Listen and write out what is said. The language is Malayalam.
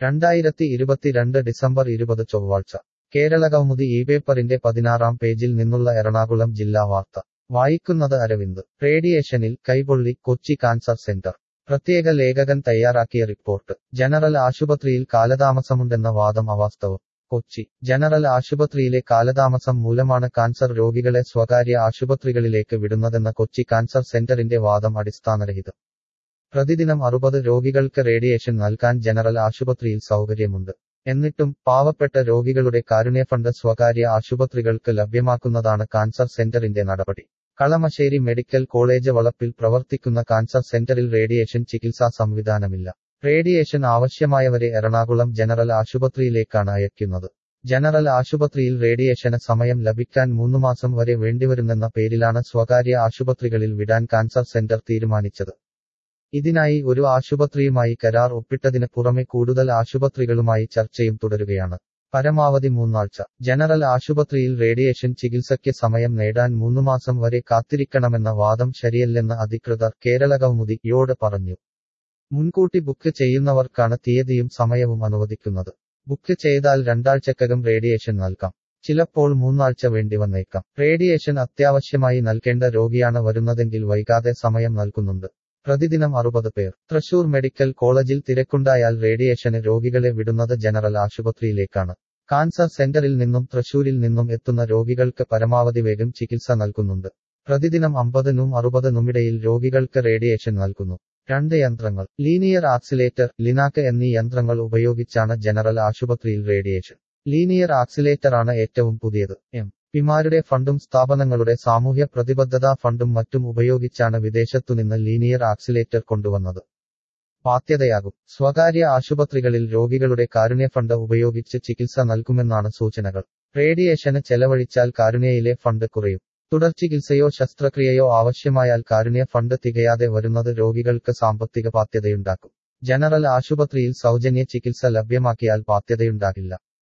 രണ്ടായിരത്തി ഇരുപത്തിരണ്ട് ഡിസംബർ ഇരുപത് ചൊവ്വാഴ്ച കേരള കൗമുദി ഈ പേപ്പറിന്റെ പതിനാറാം പേജിൽ നിന്നുള്ള എറണാകുളം ജില്ലാ വാർത്ത വായിക്കുന്നത് അരവിന്ദ് റേഡിയേഷനിൽ കൈപൊള്ളി കൊച്ചി കാൻസർ സെന്റർ പ്രത്യേക ലേഖകൻ തയ്യാറാക്കിയ റിപ്പോർട്ട് ജനറൽ ആശുപത്രിയിൽ കാലതാമസമുണ്ടെന്ന വാദം അവാസ്തവം കൊച്ചി ജനറൽ ആശുപത്രിയിലെ കാലതാമസം മൂലമാണ് കാൻസർ രോഗികളെ സ്വകാര്യ ആശുപത്രികളിലേക്ക് വിടുന്നതെന്ന കൊച്ചി കാൻസർ സെന്ററിന്റെ വാദം അടിസ്ഥാനരഹിതം പ്രതിദിനം അറുപത് രോഗികൾക്ക് റേഡിയേഷൻ നൽകാൻ ജനറൽ ആശുപത്രിയിൽ സൗകര്യമുണ്ട് എന്നിട്ടും പാവപ്പെട്ട രോഗികളുടെ കാരുണ്യഫണ്ട് സ്വകാര്യ ആശുപത്രികൾക്ക് ലഭ്യമാക്കുന്നതാണ് കാൻസർ സെന്ററിന്റെ നടപടി കളമശ്ശേരി മെഡിക്കൽ കോളേജ് വളപ്പിൽ പ്രവർത്തിക്കുന്ന കാൻസർ സെന്ററിൽ റേഡിയേഷൻ ചികിത്സാ സംവിധാനമില്ല റേഡിയേഷൻ ആവശ്യമായവരെ എറണാകുളം ജനറൽ ആശുപത്രിയിലേക്കാണ് അയക്കുന്നത് ജനറൽ ആശുപത്രിയിൽ റേഡിയേഷന് സമയം ലഭിക്കാൻ മൂന്നുമാസം വരെ വേണ്ടിവരുന്നെന്ന പേരിലാണ് സ്വകാര്യ ആശുപത്രികളിൽ വിടാൻ കാൻസർ സെന്റർ തീരുമാനിച്ചത് ഇതിനായി ഒരു ആശുപത്രിയുമായി കരാർ ഒപ്പിട്ടതിന് പുറമെ കൂടുതൽ ആശുപത്രികളുമായി ചർച്ചയും തുടരുകയാണ് പരമാവധി മൂന്നാഴ്ച ജനറൽ ആശുപത്രിയിൽ റേഡിയേഷൻ ചികിത്സയ്ക്ക് സമയം നേടാൻ മൂന്നുമാസം വരെ കാത്തിരിക്കണമെന്ന വാദം ശരിയല്ലെന്ന് അധികൃതർ കേരള കൗമുദിയോട് പറഞ്ഞു മുൻകൂട്ടി ബുക്ക് ചെയ്യുന്നവർക്കാണ് തീയതിയും സമയവും അനുവദിക്കുന്നത് ബുക്ക് ചെയ്താൽ രണ്ടാഴ്ചക്കകം റേഡിയേഷൻ നൽകാം ചിലപ്പോൾ മൂന്നാഴ്ച വേണ്ടി വന്നേക്കാം റേഡിയേഷൻ അത്യാവശ്യമായി നൽകേണ്ട രോഗിയാണ് വരുന്നതെങ്കിൽ വൈകാതെ സമയം നൽകുന്നുണ്ട് പ്രതിദിനം അറുപത് പേർ തൃശൂർ മെഡിക്കൽ കോളേജിൽ തിരക്കുണ്ടായാൽ റേഡിയേഷന് രോഗികളെ വിടുന്നത് ജനറൽ ആശുപത്രിയിലേക്കാണ് കാൻസർ സെന്ററിൽ നിന്നും തൃശൂരിൽ നിന്നും എത്തുന്ന രോഗികൾക്ക് പരമാവധി വേഗം ചികിത്സ നൽകുന്നുണ്ട് പ്രതിദിനം അമ്പതിനും അറുപതിനുമിടയിൽ രോഗികൾക്ക് റേഡിയേഷൻ നൽകുന്നു രണ്ട് യന്ത്രങ്ങൾ ലീനിയർ ആക്സിലേറ്റർ ലിനാക്ക് എന്നീ യന്ത്രങ്ങൾ ഉപയോഗിച്ചാണ് ജനറൽ ആശുപത്രിയിൽ റേഡിയേഷൻ ലീനിയർ ആക്സിലേറ്ററാണ് ഏറ്റവും പുതിയത് എം പിമാരുടെ ഫണ്ടും സ്ഥാപനങ്ങളുടെ സാമൂഹ്യ പ്രതിബദ്ധതാ ഫണ്ടും മറ്റും ഉപയോഗിച്ചാണ് വിദേശത്തുനിന്ന് ലീനിയർ ആക്സിലേറ്റർ കൊണ്ടുവന്നത് ബാധ്യതയാകും സ്വകാര്യ ആശുപത്രികളിൽ രോഗികളുടെ കാരുണ്യ ഫണ്ട് ഉപയോഗിച്ച് ചികിത്സ നൽകുമെന്നാണ് സൂചനകൾ റേഡിയേഷന് ചെലവഴിച്ചാൽ കാരുണ്യയിലെ ഫണ്ട് കുറയും തുടർ ചികിത്സയോ ശസ്ത്രക്രിയയോ ആവശ്യമായാൽ കാരുണ്യ ഫണ്ട് തികയാതെ വരുന്നത് രോഗികൾക്ക് സാമ്പത്തിക ബാധ്യതയുണ്ടാക്കും ജനറൽ ആശുപത്രിയിൽ സൗജന്യ ചികിത്സ ലഭ്യമാക്കിയാൽ ബാധ്യതയുണ്ടാകില്ല